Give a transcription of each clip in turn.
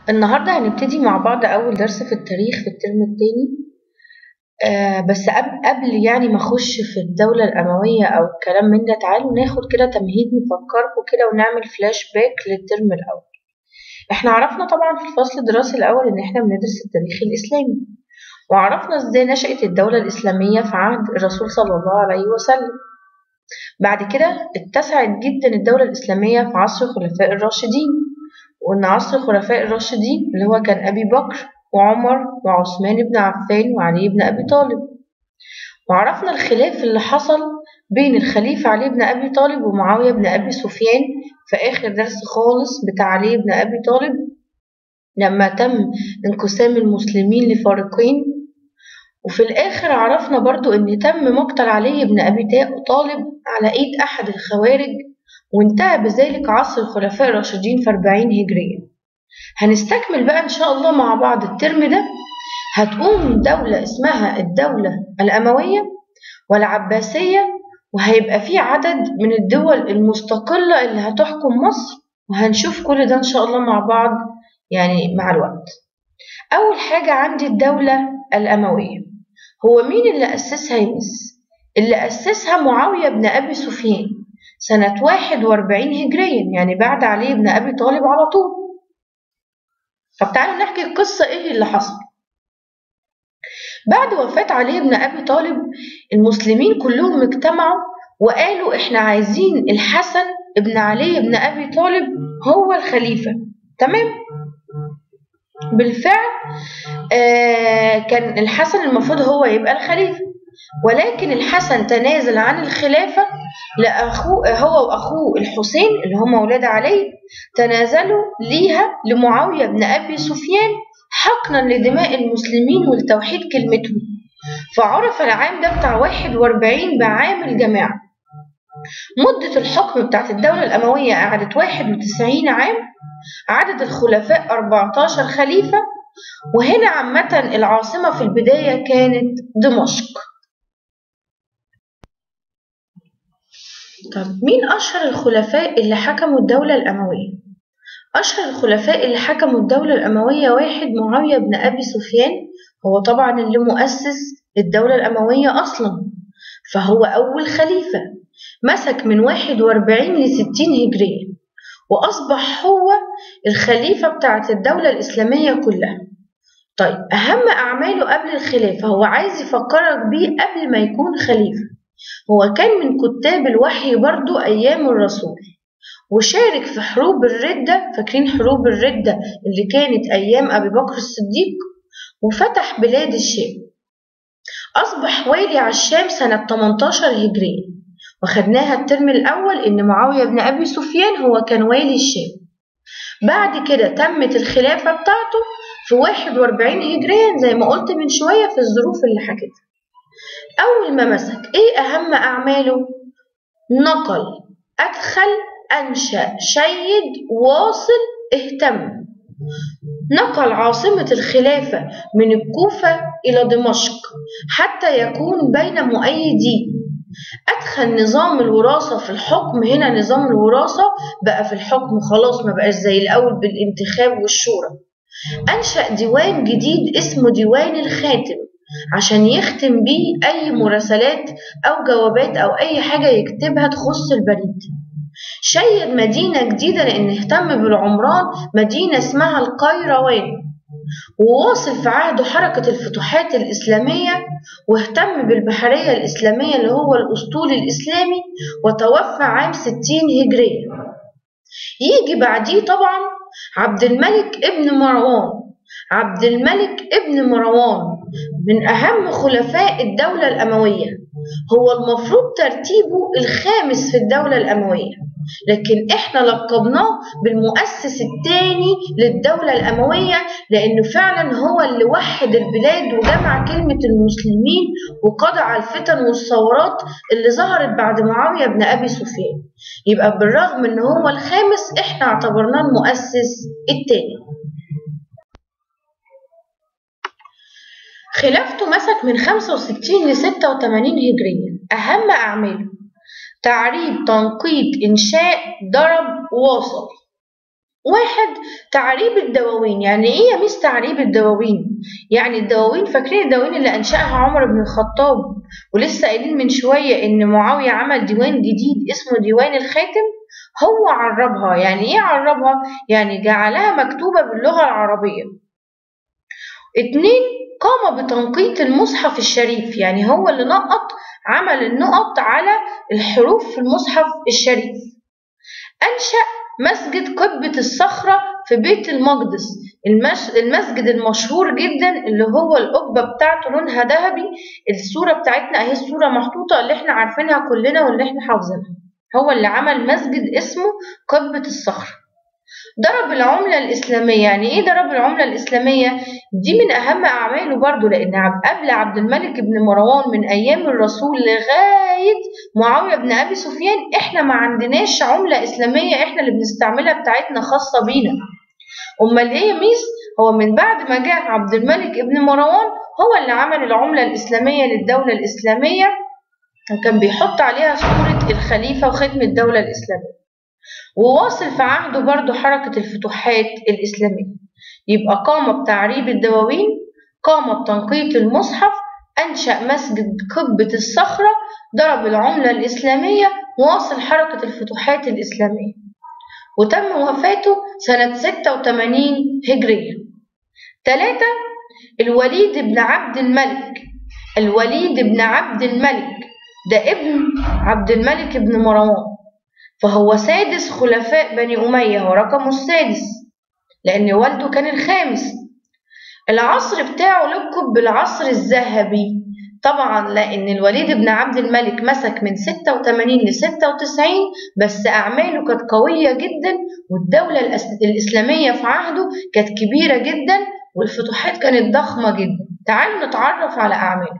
النهاردة هنبتدي مع بعض أول درس في التاريخ في الترم التاني آه بس قبل قبل يعني ما أخش في الدولة الأموية أو الكلام من ده تعالوا ناخد كده تمهيد نفكركم كده ونعمل فلاش باك للترم الأول احنا عرفنا طبعا في الفصل الدراسي الأول إن احنا بندرس التاريخ الإسلامي وعرفنا ازاي نشأت الدولة الإسلامية في عهد الرسول صلى الله عليه وسلم بعد كده اتسعت جدا الدولة الإسلامية في عصر الخلفاء الراشدين وإن عصر الخلفاء الراشدين اللي هو كان أبي بكر وعمر وعثمان بن عفان وعلي بن أبي طالب وعرفنا الخلاف اللي حصل بين الخليفة علي بن أبي طالب ومعاوية بن أبي سفيان في آخر درس خالص بتاع علي بن أبي طالب لما تم انقسام المسلمين لفريقين وفي الآخر عرفنا برضو إن تم مقتل علي بن أبي طالب على إيد أحد الخوارج وانتهى بذلك عصر الخلفاء الراشدين في 40 هجرية هنستكمل بقى إن شاء الله مع بعض الترم ده هتقوم دولة اسمها الدولة الأموية والعباسية وهيبقى في عدد من الدول المستقلة اللي هتحكم مصر وهنشوف كل ده إن شاء الله مع بعض يعني مع الوقت أول حاجة عندي الدولة الأموية هو مين اللي أسسها يمس؟ اللي أسسها معاوية بن أبي سفيان سنة واحد وأربعين هجريا يعني بعد علي بن أبي طالب على طول طب تعالوا نحكي القصة إيه اللي حصل بعد وفاة علي بن أبي طالب المسلمين كلهم اجتمعوا وقالوا إحنا عايزين الحسن ابن علي بن أبي طالب هو الخليفة تمام بالفعل آه كان الحسن المفروض هو يبقى الخليفة ولكن الحسن تنازل عن الخلافة لأخوه هو وأخوه الحسين اللي هم أولاد علي تنازلوا ليها لمعاوية بن أبي سفيان حقنا لدماء المسلمين ولتوحيد كلمتهم فعرف العام ده بتاع 41 بعام الجماعة مدة الحكم بتاعت الدولة الأموية قعدت 91 عام عدد الخلفاء 14 خليفة وهنا عامة العاصمة في البداية كانت دمشق طب مين أشهر الخلفاء اللي حكموا الدولة الأموية؟ أشهر الخلفاء اللي حكموا الدولة الأموية واحد معاوية بن أبي سفيان هو طبعا اللي مؤسس الدولة الأموية أصلا فهو أول خليفة مسك من واحد وأربعين لستين هجرية وأصبح هو الخليفة بتاعت الدولة الإسلامية كلها طيب أهم أعماله قبل الخلافة هو عايز يفكرك بيه قبل ما يكون خليفة هو كان من كتاب الوحي برضو أيام الرسول وشارك في حروب الردة فاكرين حروب الردة اللي كانت أيام أبي بكر الصديق وفتح بلاد الشام أصبح والي على الشام سنة 18 هجرية وخدناها الترم الأول إن معاوية بن أبي سفيان هو كان والي الشام بعد كده تمت الخلافة بتاعته في 41 هجريا زي ما قلت من شوية في الظروف اللي حكيتها أول ما مسك إيه أهم أعماله؟ نقل أدخل أنشأ شيد واصل اهتم نقل عاصمة الخلافة من الكوفة إلى دمشق حتى يكون بين مؤيدين أدخل نظام الوراثة في الحكم هنا نظام الوراثة بقى في الحكم خلاص ما بقاش زي الأول بالانتخاب والشورى أنشأ ديوان جديد اسمه ديوان الخاتم عشان يختم بيه أي مراسلات أو جوابات أو أي حاجة يكتبها تخص البريد شيد مدينة جديدة لأن اهتم بالعمران مدينة اسمها القيروان وواصل في عهده حركة الفتوحات الإسلامية واهتم بالبحرية الإسلامية اللي هو الأسطول الإسلامي وتوفى عام 60 هجرية يجي بعديه طبعا عبد الملك ابن مروان عبد الملك ابن مروان من أهم خلفاء الدولة الأموية هو المفروض ترتيبه الخامس في الدولة الأموية لكن احنا لقبناه بالمؤسس الثاني للدولة الأموية لأنه فعلا هو اللي وحد البلاد وجمع كلمة المسلمين وقضى على الفتن والثورات اللي ظهرت بعد معاوية بن أبي سفيان يبقى بالرغم ان هو الخامس احنا اعتبرناه المؤسس الثاني خلافته مسك من 65 ل 86 هجريا أهم أعماله تعريب تنقيط إنشاء ضرب واصل واحد تعريب الدواوين يعني ايه يا ميس تعريب الدواوين يعني الدواوين فاكرين الدواوين اللي انشاها عمر بن الخطاب ولسه قايلين من شويه ان معاويه عمل ديوان جديد اسمه ديوان الخاتم هو عربها يعني ايه عربها يعني جعلها مكتوبه باللغه العربيه اتنين قام بتنقيط المصحف الشريف يعني هو اللي نقط عمل النقط على الحروف في المصحف الشريف أنشأ مسجد قبة الصخرة في بيت المقدس المسجد المشهور جدا اللي هو القبة بتاعته لونها ذهبي الصورة بتاعتنا اهي الصورة محطوطة اللي احنا عارفينها كلنا واللي احنا حافظينها هو اللي عمل مسجد اسمه قبة الصخرة ضرب العملة الإسلامية يعني إيه ضرب العملة الإسلامية؟ دي من أهم أعماله برضو لأن قبل عبد الملك بن مروان من أيام الرسول لغاية معاوية بن أبي سفيان إحنا ما عندناش عملة إسلامية إحنا اللي بنستعملها بتاعتنا خاصة بينا أمال إيه يا ميس؟ هو من بعد ما جاء عبد الملك بن مروان هو اللي عمل العملة الإسلامية للدولة الإسلامية وكان بيحط عليها صورة الخليفة وختم الدولة الإسلامية وواصل في عهده برضه حركة الفتوحات الإسلامية يبقى قام بتعريب الدواوين قام بتنقيط المصحف أنشأ مسجد قبة الصخرة ضرب العملة الإسلامية واصل حركة الفتوحات الإسلامية وتم وفاته سنة 86 هجرية ثلاثة الوليد بن عبد الملك الوليد بن عبد الملك ده ابن عبد الملك بن مروان فهو سادس خلفاء بني أمية هو رقمه السادس لأن والده كان الخامس العصر بتاعه لقب بالعصر الذهبي طبعا لأن الوليد بن عبد الملك مسك من 86 ل 96 بس أعماله كانت قوية جدا والدولة الإسلامية في عهده كانت كبيرة جدا والفتوحات كانت ضخمة جدا تعالوا نتعرف على أعماله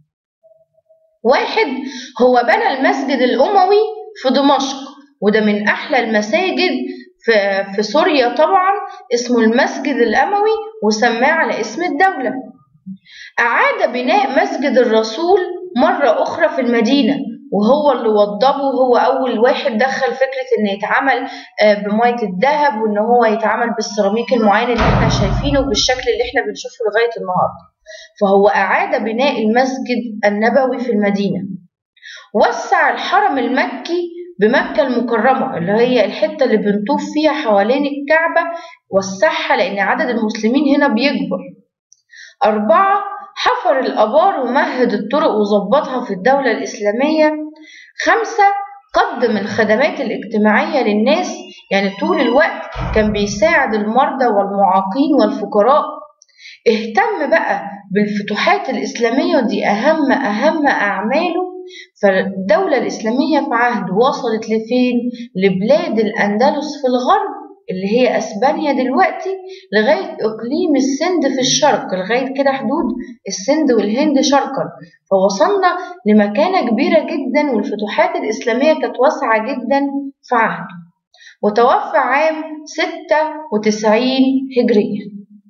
واحد هو بنى المسجد الأموي في دمشق وده من أحلى المساجد في, في سوريا طبعا اسمه المسجد الأموي وسماه على اسم الدولة أعاد بناء مسجد الرسول مرة أخرى في المدينة وهو اللي وضبه هو أول واحد دخل فكرة إن يتعمل آه، بمية الذهب وإن هو يتعمل بالسيراميك المعين اللي إحنا شايفينه بالشكل اللي إحنا بنشوفه لغاية النهاردة فهو أعاد بناء المسجد النبوي في المدينة وسع الحرم المكي بمكة المكرمة اللي هي الحتة اللي بنطوف فيها حوالين الكعبة وسعها لأن عدد المسلمين هنا بيكبر أربعة حفر الآبار ومهد الطرق وظبطها في الدولة الإسلامية خمسة قدم الخدمات الاجتماعية للناس يعني طول الوقت كان بيساعد المرضى والمعاقين والفقراء اهتم بقى بالفتوحات الإسلامية ودي أهم أهم أعماله فالدولة الإسلامية في عهد وصلت لفين؟ لبلاد الأندلس في الغرب اللي هي أسبانيا دلوقتي لغاية إقليم السند في الشرق لغاية كده حدود السند والهند شرقا فوصلنا لمكانة كبيرة جدا والفتوحات الإسلامية كانت واسعة جدا في عهده وتوفى عام 96 هجرية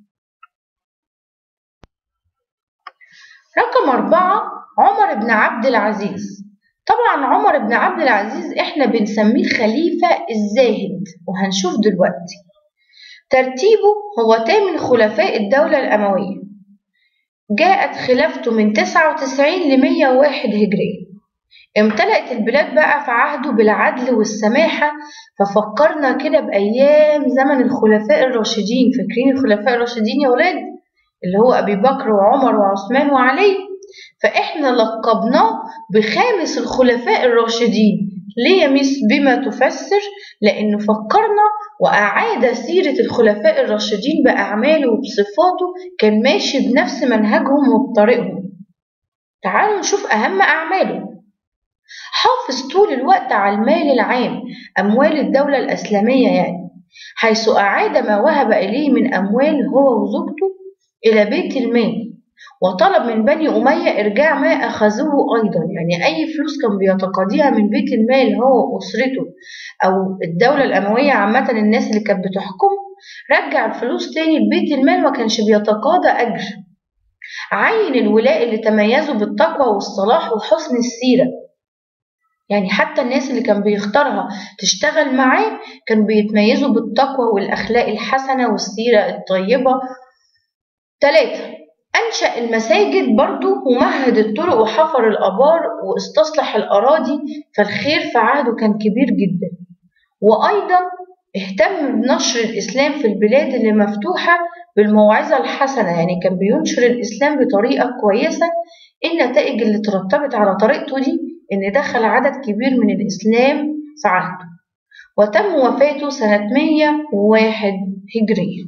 رقم أربعة عمر بن عبد العزيز طبعا عمر بن عبد العزيز احنا بنسميه خليفة الزاهد وهنشوف دلوقتي ترتيبه هو تامن خلفاء الدولة الأموية جاءت خلافته من 99 ل 101 هجرية امتلأت البلاد بقى في عهده بالعدل والسماحة ففكرنا كده بأيام زمن الخلفاء الراشدين فاكرين الخلفاء الراشدين يا ولاد اللي هو أبي بكر وعمر وعثمان وعلي فإحنا لقبناه بخامس الخلفاء الراشدين ليه يا ميس بما تفسر لأنه فكرنا وأعاد سيرة الخلفاء الراشدين بأعماله وبصفاته كان ماشي بنفس منهجهم وبطريقهم تعالوا نشوف أهم أعماله حافظ طول الوقت على المال العام أموال الدولة الإسلامية يعني حيث أعاد ما وهب إليه من أموال هو وزوجته إلى بيت المال وطلب من بني أمية إرجاع ما أخذوه أيضا يعني أي فلوس كان بيتقاضيها من بيت المال هو وأسرته أو الدولة الأموية عامة الناس اللي كانت بتحكم رجع الفلوس تاني لبيت المال ما كانش بيتقاضى أجر عين الولاء اللي تميزوا بالتقوى والصلاح وحسن السيرة يعني حتى الناس اللي كان بيختارها تشتغل معاه كانوا بيتميزوا بالتقوى والأخلاق الحسنة والسيرة الطيبة ثلاثة أنشأ المساجد برضو ومهد الطرق وحفر الآبار واستصلح الأراضي فالخير في عهده كان كبير جدا وأيضا اهتم بنشر الإسلام في البلاد اللي مفتوحة بالموعظة الحسنة يعني كان بينشر الإسلام بطريقة كويسة النتائج اللي ترتبت على طريقته دي إن دخل عدد كبير من الإسلام في عهده وتم وفاته سنة 101 هجرية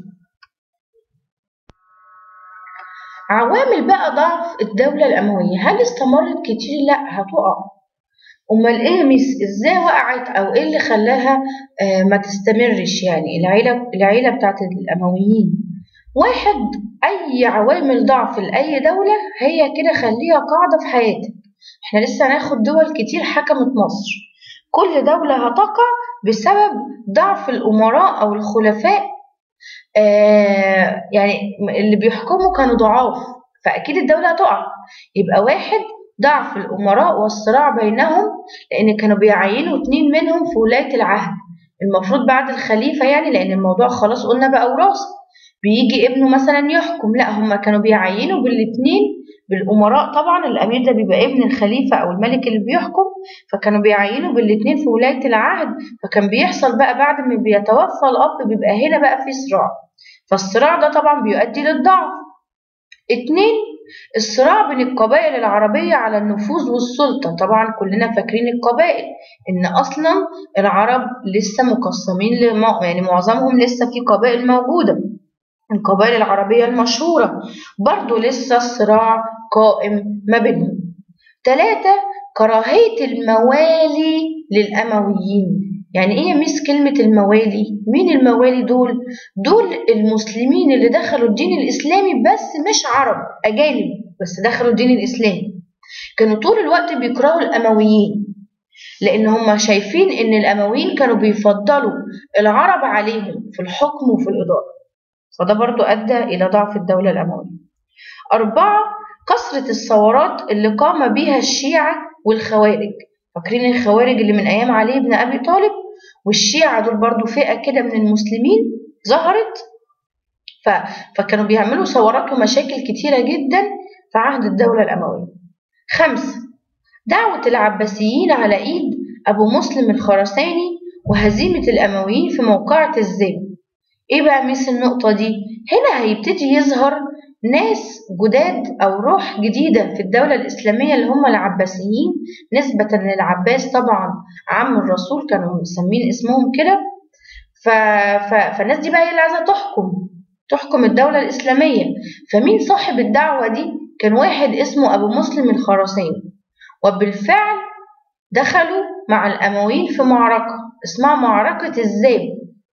عوامل بقى ضعف الدولة الأموية هل استمرت كتير؟ لأ هتقع أمال إيه ميس إزاي وقعت أو إيه اللي خلاها آه ما تستمرش يعني العيلة العيلة بتاعت الأمويين واحد أي عوامل ضعف لأي دولة هي كده خليها قاعدة في حياتك احنا لسه هناخد دول كتير حكمت مصر كل دولة هتقع بسبب ضعف الأمراء أو الخلفاء آه يعني اللي بيحكموا كانوا ضعاف فأكيد الدولة هتقع يبقى واحد ضعف الأمراء والصراع بينهم لأن كانوا بيعينوا اتنين منهم في ولاية العهد المفروض بعد الخليفة يعني لأن الموضوع خلاص قلنا بقى وراثة بيجي ابنه مثلا يحكم لا هما كانوا بيعينوا بالاتنين بالأمراء طبعا الأمير ده بيبقى ابن الخليفة أو الملك اللي بيحكم فكانوا بيعينوا بالاتنين في ولاية العهد فكان بيحصل بقى بعد ما بيتوفى الأب بيبقى هنا بقى في صراع فالصراع ده طبعا بيؤدي للضعف اتنين الصراع بين القبائل العربية على النفوذ والسلطة طبعا كلنا فاكرين القبائل إن أصلا العرب لسه مقسمين لما يعني معظمهم لسه في قبائل موجودة القبائل العربية المشهورة برضو لسه الصراع قائم ما بينهم ثلاثة كراهية الموالي للأمويين يعني ايه ميس كلمة الموالي مين الموالي دول دول المسلمين اللي دخلوا الدين الإسلامي بس مش عرب أجانب بس دخلوا الدين الإسلامي كانوا طول الوقت بيكرهوا الأمويين لأن هم شايفين إن الأمويين كانوا بيفضلوا العرب عليهم في الحكم وفي الإدارة فده برضو أدى إلى ضعف الدولة الأموية أربعة كثرة الثورات اللي قام بها الشيعة والخوارج فاكرين الخوارج اللي من أيام علي بن أبي طالب والشيعة دول برضو فئة كده من المسلمين ظهرت ف... فكانوا بيعملوا ثورات ومشاكل كتيرة جدا في عهد الدولة الأموية خمسة دعوة العباسيين على إيد أبو مسلم الخرساني وهزيمة الأمويين في موقعة الزب إيه بقى ميس النقطة دي؟ هنا هيبتدي يظهر ناس جداد أو روح جديدة في الدولة الإسلامية اللي هم العباسيين نسبة للعباس طبعا عم الرسول كانوا مسمين اسمهم كده ف... ف... فالناس دي بقى هي اللي عايزة تحكم تحكم الدولة الإسلامية فمين صاحب الدعوة دي؟ كان واحد اسمه أبو مسلم الخراساني وبالفعل دخلوا مع الأمويين في معركة اسمها معركة الزاب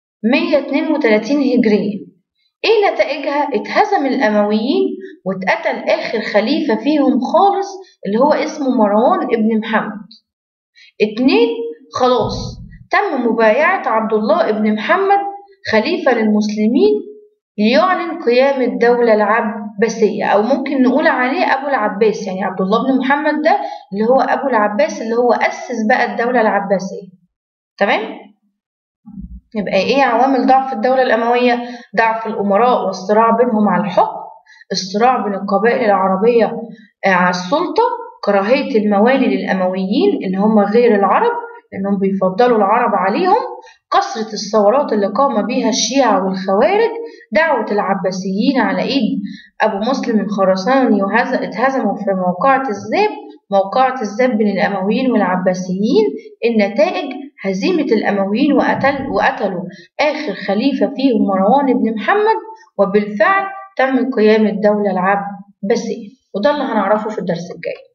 132 هجرية ايه نتائجها اتهزم الامويين واتقتل اخر خليفه فيهم خالص اللي هو اسمه مروان ابن محمد اتنين خلاص تم مبايعة عبد الله ابن محمد خليفة للمسلمين ليعلن قيام الدولة العباسية أو ممكن نقول عليه أبو العباس يعني عبد الله بن محمد ده اللي هو أبو العباس اللي هو أسس بقى الدولة العباسية تمام؟ يبقى ايه عوامل ضعف الدولة الأموية؟ ضعف الأمراء والصراع بينهم على الحكم، الصراع بين القبائل العربية على السلطة، كراهية الموالي للأمويين إن هم غير العرب لأنهم بيفضلوا العرب عليهم، كثرة الثورات اللي قام بها الشيعة والخوارج، دعوة العباسيين على إيد أبو مسلم الخراساني واتهزموا في موقعة الزاب، موقعة الزاب بين الأمويين والعباسيين، النتائج هزيمة الأمويين وقتل وقتلوا آخر خليفة فيهم مروان بن محمد وبالفعل تم قيام الدولة العباسية وده اللي هنعرفه في الدرس الجاي